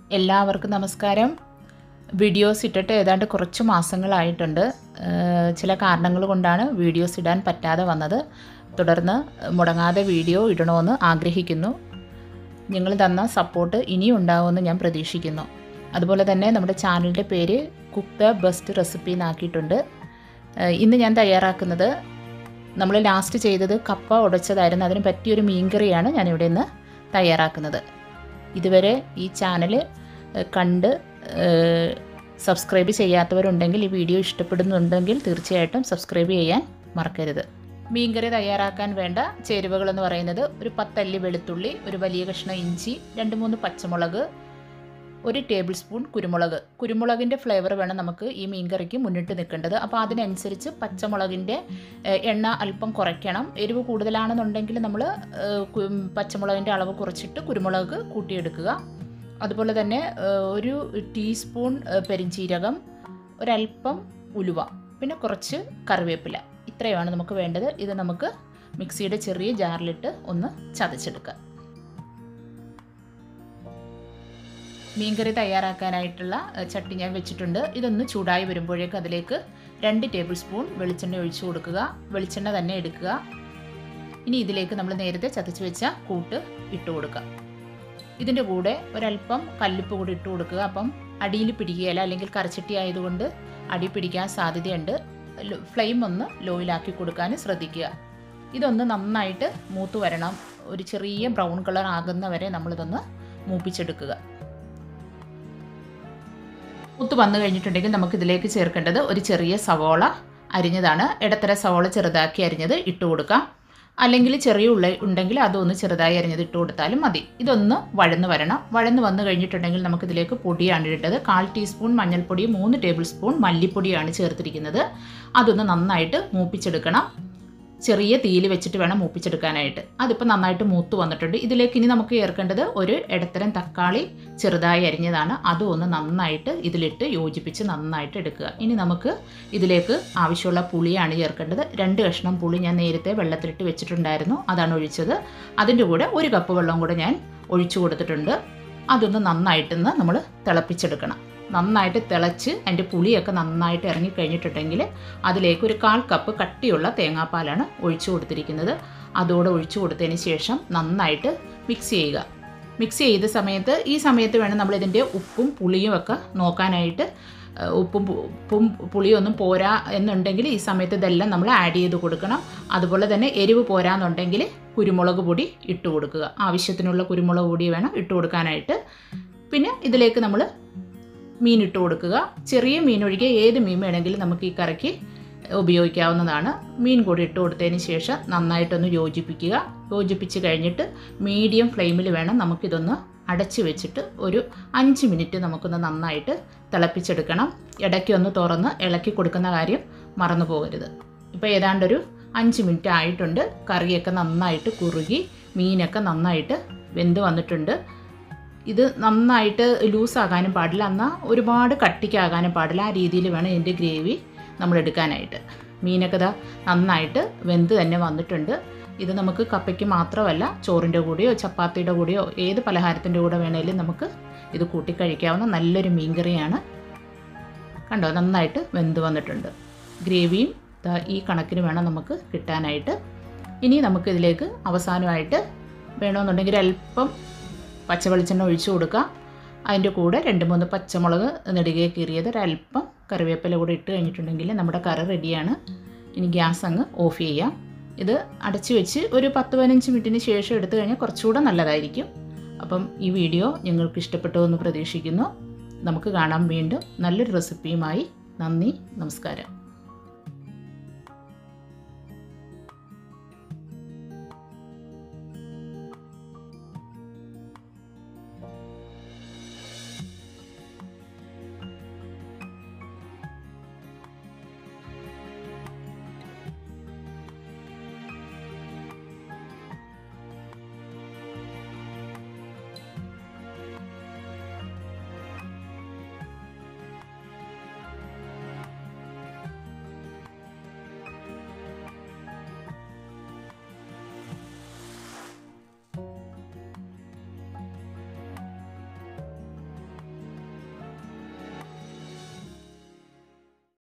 എല്ലാവർക്കും നമസ്കാരം വീഡിയോസ് ഇട്ടിട്ട് ഏതാണ്ട് കുറച്ച് മാസങ്ങളായിട്ടുണ്ട് ഏഹ് ചില കാരണങ്ങൾ കൊണ്ടാണ് വീഡിയോസ് ഇടാൻ പറ്റാതെ വന്നത് തുടർന്ന് മുടങ്ങാതെ വീഡിയോ ഇടണമെന്ന് ആഗ്രഹിക്കുന്നു നിങ്ങൾ തന്ന സപ്പോർട്ട് ഇനിയും ഉണ്ടാവുമെന്ന് ഞാൻ പ്രതീക്ഷിക്കുന്നു അതുപോലെ തന്നെ നമ്മുടെ ചാനലിൻ്റെ പേര് കുക്ക് ദ ബെസ്റ്റ് റെസിപ്പി എന്നാക്കിയിട്ടുണ്ട് ഏഹ് ഇന്ന് ഞാൻ തയ്യാറാക്കുന്നത് നമ്മൾ ലാസ്റ്റ് ചെയ്തത് കപ്പ ഉടച്ചതായിരുന്നു അതിന് പറ്റിയൊരു മീൻകറിയാണ് ഞാനിവിടെ നിന്ന് തയ്യാറാക്കുന്നത് ഇതുവരെ ഈ ചാനൽ കണ്ട് ഏഹ്, സബ്സ്ക്രൈബ് ചെയ്യാത്തവരുണ്ടെങ്കിൽ ഈ വീഡിയോ ഇഷ്ടപ്പെടുന്നുണ്ടെങ്കിൽ തീർച്ചയായിട്ടും സബ്സ്ക്രൈബ് ചെയ്യാൻ മറക്കരുത് മീൻകറി തയ്യാറാക്കാൻ വേണ്ട ചേരുവകളെന്ന് പറയുന്നത് ഒരു പത്തല്ലി വെളുത്തുള്ളി ഒരു വലിയ കഷ്ണം ഇഞ്ചി രണ്ട് മൂന്ന് പച്ചമുളക് ഒരു ടേബിൾ സ്പൂൺ കുരുമുളക് കുരുമുളകിൻ്റെ ഫ്ലേവർ വേണം നമുക്ക് ഈ മീൻകറിക്ക് മുന്നിട്ട് നിൽക്കേണ്ടത് അപ്പോൾ അതിനനുസരിച്ച് പച്ചമുളകിൻ്റെ ഏഹ്, എണ്ണ അല്പം കുറയ്ക്കണം എരിവ് കൂടുതലാണെന്നുണ്ടെങ്കിൽ നമ്മൾ പച്ചമുളകിൻ്റെ അളവ് കുറച്ചിട്ട് കുരുമുളക് കൂട്ടിയെടുക്കുക അതുപോലെ തന്നെ ഏഹ്, ഒരു ടീസ്പൂൺ ഏഹ്, പെരിഞ്ചീരകം ഒരല്പം ഉലുവ പിന്നെ കുറച്ച് കറിവേപ്പില ഇത്രയുമാണ് നമുക്ക് വേണ്ടത് ഇത് നമുക്ക് മിക്സിയുടെ ചെറിയ ജാറിലിട്ട് ഒന്ന് ചതച്ചെടുക്കാം മീൻകറി തയ്യാറാക്കാനായിട്ടുള്ള ഏഹ്, ചട്ടി ഞാൻ വെച്ചിട്ടുണ്ട് ഇതൊന്ന് ചൂടായി വരുമ്പോഴേക്ക് അതിലേക്ക് രണ്ട് ടേബിൾ സ്പൂൺ വെളിച്ചെണ്ണ ഒഴിച്ചു കൊടുക്കുക വെളിച്ചെണ്ണ തന്നെ എടുക്കുക ഇനി ഇതിലേക്ക് നമ്മൾ നേരത്തെ ചതച്ച് വെച്ച കൂട്ട് ഇട്ട് കൊടുക്കുക ഇതിൻ്റെ കൂടെ ഒരല്പം കല്ലുപ്പ് കൂടി ഇട്ട് കൊടുക്കുക അപ്പം അടിയിൽ പിടിക്കുകയില്ല അല്ലെങ്കിൽ കറച്ചട്ടി ആയതുകൊണ്ട് അടി പിടിക്കാൻ സാധ്യതയുണ്ട് ലോ- ഫ്ലെയിം ഒന്ന് ലോയിലാക്കി കൊടുക്കാൻ ശ്രദ്ധിക്കുക ഇതൊന്ന് നന്നായിട്ട് മൂത്ത് വരണം ഒരു ചെറിയ ബ്രൗൺ കളർ ആകുന്നവരെ നമ്മളിതൊന്ന് മൂപ്പിച്ചെടുക്കുക മൂത്ത് വന്നു കഴിഞ്ഞിട്ടുണ്ടെങ്കിൽ നമുക്ക് ഇതിലേക്ക് ചേർക്കേണ്ടത് ഒരു ചെറിയ സവോള അരിഞ്ഞതാണ് ഇടത്തര സവോള ചെറുതാക്കി അരിഞ്ഞത് ഇട്ട് കൊടുക്കാം അല്ലെങ്കിൽ ചെറിയ ഉള്ള ഉണ്ടെങ്കിൽ അതൊന്ന് ചെറുതായി അരിഞ്ഞത് ഇട്ട് കൊടുത്താലും മതി ഇതൊന്ന് വഴന്ന് വരണം വഴന്ന് വന്നു കഴിഞ്ഞിട്ടുണ്ടെങ്കിൽ നമുക്കിതിലേക്ക് പൊടിയാണ് ഇടേണ്ടത് കാൽ ടീസ്പൂൺ മഞ്ഞൾപ്പൊടി മൂന്ന് ടേബിൾ സ്പൂൺ മല്ലിപ്പൊടിയാണ് ചേർത്തിരിക്കുന്നത് അതൊന്ന് നന്നായിട്ട് മൂപ്പിച്ചെടുക്കണം ചെറിയ തീയിൽ വെച്ചിട്ട് വേണം മൂപ്പിച്ചെടുക്കാനായിട്ട് അതിപ്പോൾ നന്നായിട്ട് മൂത്ത് വന്നിട്ടുണ്ട് ഇതിലേക്ക് ഇനി നമുക്ക് ചേർക്കേണ്ടത് ഒരു ഇടത്തരം തക്കാളി ചെറുതായി അരിഞ്ഞതാണ് അതും ഒന്ന് നന്നായിട്ട് ഇതിലിട്ട് യോജിപ്പിച്ച് നന്നായിട്ട് എടുക്കുക ഇനി നമുക്ക് ഇതിലേക്ക് ആവശ്യമുള്ള പുളിയാണ് ചേർക്കേണ്ടത് രണ്ട് കഷ്ണം പുളി ഞാൻ നേരത്തെ വെള്ളത്തിലിട്ട് വെച്ചിട്ടുണ്ടായിരുന്നു അതാണ് ഒഴിച്ചത് അതിൻ്റെ കൂടെ ഒരു കപ്പ് വെള്ളം കൂടെ ഞാൻ ഒഴിച്ചു കൊടുത്തിട്ടുണ്ട് അതൊന്ന് നന്നായിട്ടൊന്ന് നമ്മൾ തിളപ്പിച്ചെടുക്കണം നന്നായിട്ട് തിളച്ച് അതിൻ്റെ പുളിയൊക്കെ നന്നായിട്ട് ഇറങ്ങിക്കഴിഞ്ഞിട്ടുണ്ടെങ്കിൽ അതിലേക്ക് ഒരു കാൽ കപ്പ് കട്ടിയുള്ള തേങ്ങാപ്പാലാണ് ഒഴിച്ചു കൊടുത്തിരിക്കുന്നത് അതോടെ ഒഴിച്ചു കൊടുത്തതിന് ശേഷം നന്നായിട്ട് മിക്സ് ചെയ്യുക മിക്സ് ചെയ്ത സമയത്ത് ഈ സമയത്ത് വേണം നമ്മൾ ഇതിൻ്റെ ഉപ്പും പുളിയും ഒക്കെ നോക്കാനായിട്ട് ഏഹ് ഉപ്പും പു- ഉപ്പും പുളിയും ഒന്നും പോരാ എന്നുണ്ടെങ്കിൽ ഈ സമയത്ത് ഇതെല്ലാം നമ്മൾ ആഡ് ചെയ്ത് കൊടുക്കണം അതുപോലെ തന്നെ എരിവ് പോരാന്നുണ്ടെങ്കിൽ കുരുമുളക് പൊടി ഇട്ട് കൊടുക്കുക ആവശ്യത്തിനുള്ള കുരുമുളക് പൊടി വേണം ഇട്ട് കൊടുക്കാനായിട്ട് പിന്നെ ഇതിലേക്ക് നമ്മൾ മീൻ ഇട്ട് കൊടുക്കുക ചെറിയ മീൻ ഒഴികെ ഏത് മീൻ വേണമെങ്കിലും നമുക്ക് ഈ കറിക്ക് ഉപയോഗിക്കാവുന്നതാണ് മീൻ കൂടി ഇട്ട് കൊടുത്തതിന് ശേഷം നന്നായിട്ടൊന്ന് യോജിപ്പിക്കുക യോജിപ്പിച്ച് കഴിഞ്ഞിട്ട് മീഡിയം ഫ്ലെയിമിൽ വേണം നമുക്കിതൊന്ന് അടച്ച് വെച്ചിട്ട് ഒരു അഞ്ച് മിനിറ്റ് നമുക്കൊന്ന് നന്നായിട്ട് തിളപ്പിച്ചെടുക്കണം ഇടയ്ക്കൊന്ന് തുറന്ന് ഇളക്കി കൊടുക്കുന്ന കാര്യം മറന്നു പോകരുത് ഇപ്പോൾ ഏതാണ്ടൊരു അഞ്ച് മിനിറ്റ് ആയിട്ടുണ്ട് കറിയൊക്കെ നന്നായിട്ട് കുറുകി മീനൊക്കെ നന്നായിട്ട് വെന്ത് വന്നിട്ടുണ്ട് ഇത് നന്നായിട്ട് ലൂസാകാനും പാടില്ല എന്നാൽ ഒരുപാട് കട്ടിക്കാകാനും പാടില്ല ആ രീതിയിൽ വേണം ഇതിൻ്റെ ഗ്രേവി നമ്മൾ എടുക്കാനായിട്ട് മീനൊക്കെ ഇതാ നന്നായിട്ട് വെന്ത് തന്നെ വന്നിട്ടുണ്ട് ഇത് നമുക്ക് കപ്പയ്ക്ക് മാത്രമല്ല ചോറിൻ്റെ കൂടെയോ ചപ്പാത്തിയുടെ കൂടെയോ ഏത് പലഹാരത്തിൻ്റെ കൂടെ വേണേലും നമുക്ക് ഇത് കൂട്ടിക്കഴിക്കാവുന്ന നല്ലൊരു മീൻകറിയാണ് കണ്ടോ നന്നായിട്ട് വെന്ത് വന്നിട്ടുണ്ട് ഗ്രേവിയും ദാ ഈ കണക്കിന് വേണം നമുക്ക് കിട്ടാനായിട്ട് ഇനി നമുക്കിതിലേക്ക് അവസാനമായിട്ട് വേണമെന്നുണ്ടെങ്കിൽ അല്പം പച്ചവെളിച്ചെണ്ണ ഒഴിച്ചു കൊടുക്കാം അതിൻ്റെ കൂടെ രണ്ട് മൂന്ന് പച്ചമുളക് നെടുകെ കീറിയത് ഒരല്പം കറിവേപ്പില കൂടെ ഇട്ട് കഴിഞ്ഞിട്ടുണ്ടെങ്കിൽ നമ്മുടെ കറി റെഡിയാണ് ഇനി ഗ്യാസ് അങ്ങ് ഓഫ് ചെയ്യാം ഇത് അടച്ചു വെച്ച് ഒരു പത്ത് പതിനഞ്ച് മിനിറ്റിന് ശേഷം എടുത്തു കഴിഞ്ഞാൽ കുറച്ചുകൂടെ നല്ലതായിരിക്കും അപ്പം ഈ വീഡിയോ നിങ്ങൾക്ക് ഇഷ്ടപ്പെട്ടു എന്ന് പ്രതീക്ഷിക്കുന്നു നമുക്ക് കാണാം വീണ്ടും നല്ലൊരു റെസിപ്പിയുമായി നന്ദി നമസ്കാരം